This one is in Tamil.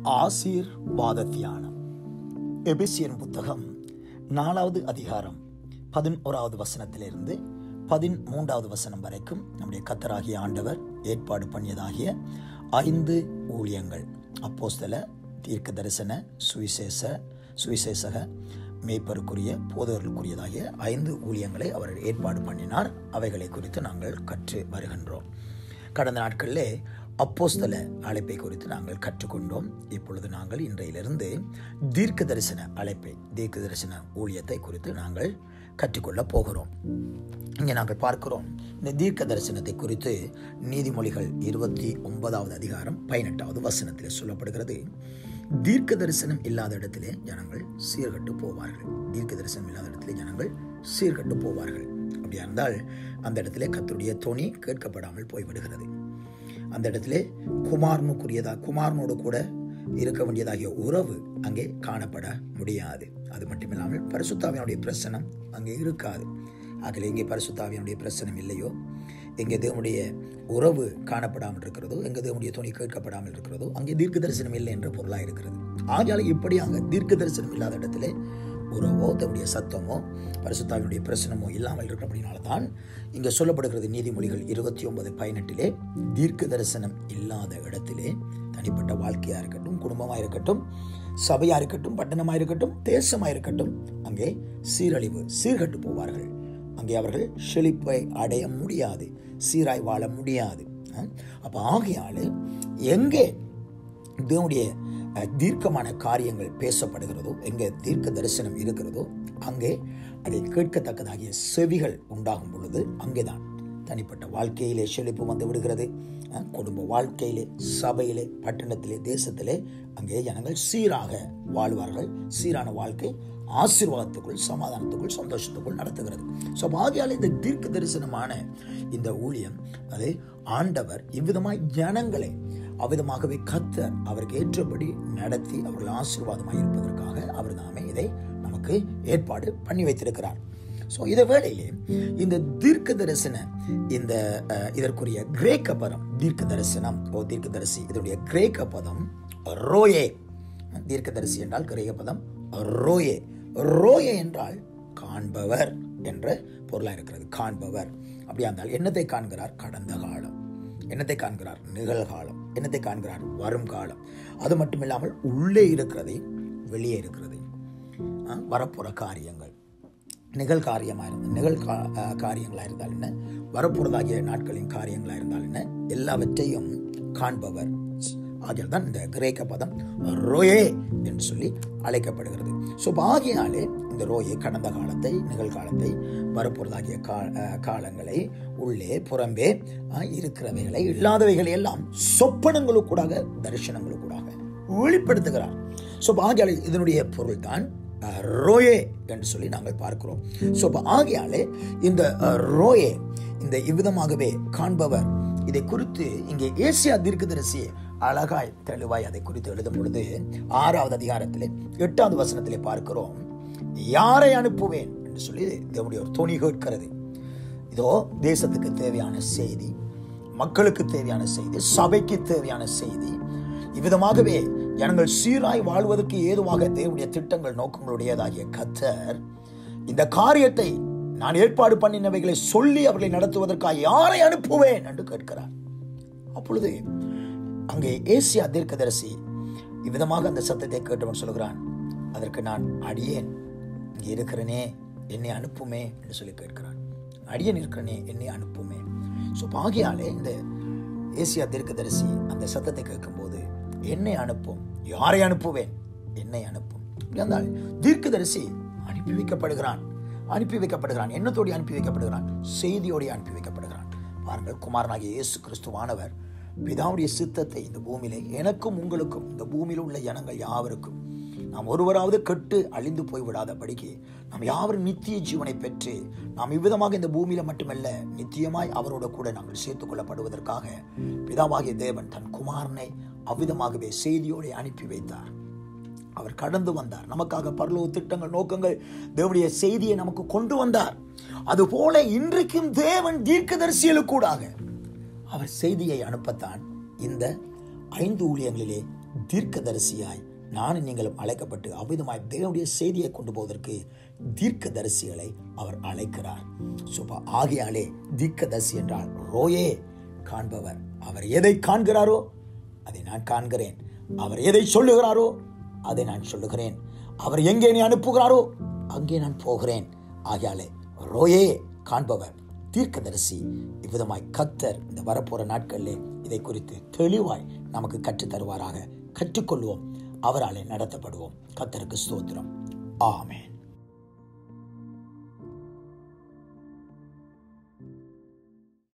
ஆசீர்வாத தியானம் எபேசியன் புத்தகம் நாலாவது அதிகாரம் பதினோராவது வசனத்திலிருந்து பதிமூன்றாவது வசனம் வரைக்கும் நம்முடைய கத்தராகிய ஆண்டவர் ஏற்பாடு பண்ணியதாகிய ஐந்து ஊழியங்கள் அப்போஸ்தல தீர்க்க தரிசன சுவிசேஷ சுவிசேஷக மேய்ப்பருக்குரிய போதவர்களுக்குரியதாகிய ஐந்து ஊழியங்களை அவர் ஏற்பாடு பண்ணினார் அவைகளை குறித்து நாங்கள் கற்று வருகின்றோம் கடந்த நாட்களிலே அப்போஸ்தல அழைப்பை குறித்து நாங்கள் கற்றுக்கொண்டோம் இப்பொழுது நாங்கள் இன்றையிலிருந்து தீர்க்க தரிசன அழைப்பை தீர்க்க தரிசன ஊழியத்தை குறித்து நாங்கள் கற்றுக்கொள்ளப் போகிறோம் இங்கே நாங்கள் பார்க்கிறோம் இந்த தீர்க்க தரிசனத்தை குறித்து நீதிமொழிகள் இருபத்தி ஒன்பதாவது அதிகாரம் பதினெட்டாவது வசனத்தில் சொல்லப்படுகிறது தீர்க்க தரிசனம் இல்லாத இடத்திலே ஜனங்கள் சீர்கட்டு போவார்கள் தீர்க்க தரிசனம் இல்லாத இடத்திலே ஜனங்கள் சீர்கட்டு போவார்கள் அப்படியா இருந்தால் அந்த இடத்திலே கத்தருடைய தொனி கேட்கப்படாமல் போய்விடுகிறது அந்த இடத்திலே குமாரனுக்குரியதா குமாரனோடு கூட இருக்க வேண்டியதாகிய உறவு அங்கே காணப்பட முடியாது அது மட்டுமில்லாமல் பரிசுத்தாவியனுடைய பிரசனம் அங்கே இருக்காது ஆகல எங்கே பரிசுத்தாவியனுடைய பிரசனம் இல்லையோ எங்கே தேவனுடைய உறவு காணப்படாமல் இருக்கிறதோ எங்கே தேவனுடைய துணி கேட்கப்படாமல் இருக்கிறதோ அங்கே தீர்க்க தரிசனம் இல்லை என்ற பொருளாக இருக்கிறது ஆகையால இப்படியாக தீர்க்க தரிசனம் இல்லாத இடத்திலே உறவோ தன்னுடைய சத்தமோ பரிசுத்தாவினுடைய பிரசனமோ இல்லாமல் இருக்கிறபடினால தான் இங்கே சொல்லப்படுகிறது நீதிமொழிகள் இருபத்தி ஒன்பது பதினெட்டிலே தீர்க்க தரிசனம் இல்லாத இடத்திலே தனிப்பட்ட வாழ்க்கையாக இருக்கட்டும் குடும்பமாக இருக்கட்டும் சபையாக இருக்கட்டும் பட்டணமாக இருக்கட்டும் தேசமாக இருக்கட்டும் அங்கே சீரழிவு சீர்கட்டு போவார்கள் அங்கே அவர்கள் செழிப்பை அடைய முடியாது சீராய் வாழ முடியாது அப்போ ஆகையால் எங்கே தேவனுடைய தீர்க்கமான காரியங்கள் பேசப்படுகிறதோ எங்கே தீர்க்க தரிசனம் இருக்கிறதோ அங்கே அதை கேட்கத்தக்கதாகிய செவிகள் உண்டாகும் பொழுது அங்கேதான் தனிப்பட்ட வாழ்க்கையிலே செழிப்பு வந்து விடுகிறது குடும்ப வாழ்க்கையிலே சபையிலே பட்டணத்திலே தேசத்திலே அங்கே ஜனங்கள் சீராக வாழ்வார்கள் சீரான வாழ்க்கை ஆசீர்வாதத்துக்குள் சமாதானத்துக்குள் சந்தோஷத்துக்குள் நடத்துகிறது ஸோ ஆகையால் இந்த தீர்க்க தரிசனமான இந்த ஊழியம் அது ஆண்டவர் இவ்விதமாய் ஜனங்களை அவ்விதமாகவே கத்தர் அவருக்கு ஏற்றபடி நடத்தி அவர்கள் ஆசீர்வாதமாக இருப்பதற்காக அவர் தாமே இதை நமக்கு ஏற்பாடு பண்ணி வைத்திருக்கிறார் ஸோ இதை வேளையிலே இந்த தீர்க்க தரிசன இந்த இதற்குரிய கிரேக்க பதம் தீர்க்க தரிசனம் ஓ தீர்க்க தரிசி இதனுடைய கிரேக்க பதம் ரோயே தீர்க்க தரிசி என்றால் கிரேக்க பதம் ரோயே ரோயே என்றால் காண்பவர் என்ற பொருளாக இருக்கிறது காண்பவர் அப்படியா இருந்தால் என்னத்தை காண்கிறார் கடந்த காலம் என்னத்தை காண்கிறார் நிகழ்காலம் என்னத்தை காண்கிறார் வரும் காலம் அது மட்டும் இல்லாமல் உள்ளே இருக்கிறதை வெளியே இருக்கிறதை வரப்போற காரியங்கள் நிகழ்காரியமாக இருந்த நிகழ் காரியங்களாக இருந்தால் என்ன வரப்போறதாகிய நாட்களின் காரியங்களாக இருந்தால் என்ன எல்லாவற்றையும் காண்பவர் ஆகியால் தான் இந்த கிரேக்க பதம் ரோயே என்று சொல்லி அழைக்கப்படுகிறது ஸோ ஆகியாலே இந்த ரோயே கடந்த காலத்தை நிகழ்காலத்தை வரப்போறதாகிய காலங்களை உள்ளே புறம்பே இருக்கிறவைகளை இல்லாதவைகளை எல்லாம் சொப்பனங்களுக்கூடாக தரிசனங்களுக்கூடாக வெளிப்படுத்துகிறார் ஸோ ஆகியாலே இதனுடைய பொருள் தான் ரோயே என்று சொல்லி நாங்கள் பார்க்கிறோம் ஸோ ஆகியாலே இந்த ரோயே இந்த இவ்விதமாகவே காண்பவர் இதை குறித்து இங்கே ஏசியா தீர்க்கதரிசி அழகாய் தெளிவாய் அதை குறித்து எழுதும் பொழுது ஆறாவது அதிகாரத்திலே எட்டாவது வசனத்திலே பார்க்கிறோம் யாரை அனுப்புவேன் என்று சொல்லி தேவனுடைய ஒரு துணி கேட்கிறது இதோ தேசத்துக்கு தேவையான செய்தி மக்களுக்கு தேவையான செய்தி சபைக்கு தேவையான செய்தி இவ்விதமாகவே ஜனங்கள் சீராய் வாழ்வதற்கு ஏதுவாக தேவனுடைய திட்டங்கள் நோக்கங்களுடையதாகிய கத்தர் இந்த காரியத்தை நான் ஏற்பாடு பண்ணினவைகளை சொல்லி அவர்களை நடத்துவதற்காக யாரை அனுப்புவேன் என்று கேட்கிறார் அப்பொழுது அங்கே ஏசியா தீர்க்கதரிசி இவ்விதமாக அந்த சத்தத்தை கேட்டவன் சொல்கிறான் அதற்கு நான் அடியேன் இங்கே இருக்கிறனே என்னை அனுப்புமே என்று சொல்லி கேட்கிறான் அடியேன் இருக்கிறனே என்னை அனுப்புமே ஸோ பாகியாலே இந்த ஏசியா தீர்க்கதரிசி அந்த சத்தத்தை கேட்கும்போது என்னை அனுப்பும் யாரை அனுப்புவேன் என்னை அனுப்பும் இருந்தால் தீர்க்கதரிசி அனுப்பி வைக்கப்படுகிறான் அனுப்பி வைக்கப்படுகிறான் எண்ணத்தோடு அனுப்பி வைக்கப்படுகிறான் செய்தியோடு அனுப்பி வைக்கப்படுகிறான் பாருங்கள் குமாரனாகிய இயேசு கிறிஸ்துவானவர் பிதாவுடைய சித்தத்தை இந்த பூமியிலே எனக்கும் உங்களுக்கும் இந்த பூமியில் உள்ள ஜனங்கள் யாவருக்கும் நாம் ஒருவராவது கெட்டு அழிந்து போய்விடாதபடிக்கு நாம் யாவரும் நித்திய ஜீவனை பெற்று நாம் இவ்விதமாக இந்த பூமியில மட்டுமல்ல நித்தியமாய் அவரோட கூட நாங்கள் சேர்த்துக் கொள்ளப்படுவதற்காக பிதாவாகிய தேவன் தன் குமாரனை அவ்விதமாகவே செய்தியோடு அனுப்பி வைத்தார் அவர் கடந்து வந்தார் நமக்காக பரலோக திட்டங்கள் நோக்கங்கள் தேவனுடைய செய்தியை நமக்கு கொண்டு வந்தார் அதுபோல இன்றைக்கும் தேவன் தீர்க்கதரிசியலுக்கூடாக அவர் செய்தியை அனுப்பத்தான் இந்த ஐந்து ஊழியங்களிலே தீர்க்கதரிசியாய் நானும் நீங்களும் அழைக்கப்பட்டு அவ்விதமாய் தேவனுடைய செய்தியை கொண்டு போவதற்கு தீர்க்கதரிசிகளை அவர் அழைக்கிறார் சுபா ஆகையாலே தீர்க்கதரிசி என்றால் ரோயே காண்பவர் அவர் எதை காண்கிறாரோ அதை நான் காண்கிறேன் அவர் எதை சொல்லுகிறாரோ அதை நான் சொல்லுகிறேன் அவர் எங்கே நீ அனுப்புகிறாரோ அங்கே நான் போகிறேன் ஆகையாலே ரோயே காண்பவர் தீர்க்கதரிசி இவ்விதமாய் கத்தர் இந்த வரப்போற நாட்களிலே இதை குறித்து தெளிவாய் நமக்கு கற்றுத் தருவாராக கற்றுக்கொள்வோம் அவராலே நடத்தப்படுவோம் கத்தருக்கு ஸ்தோத்திரம் ஆமென்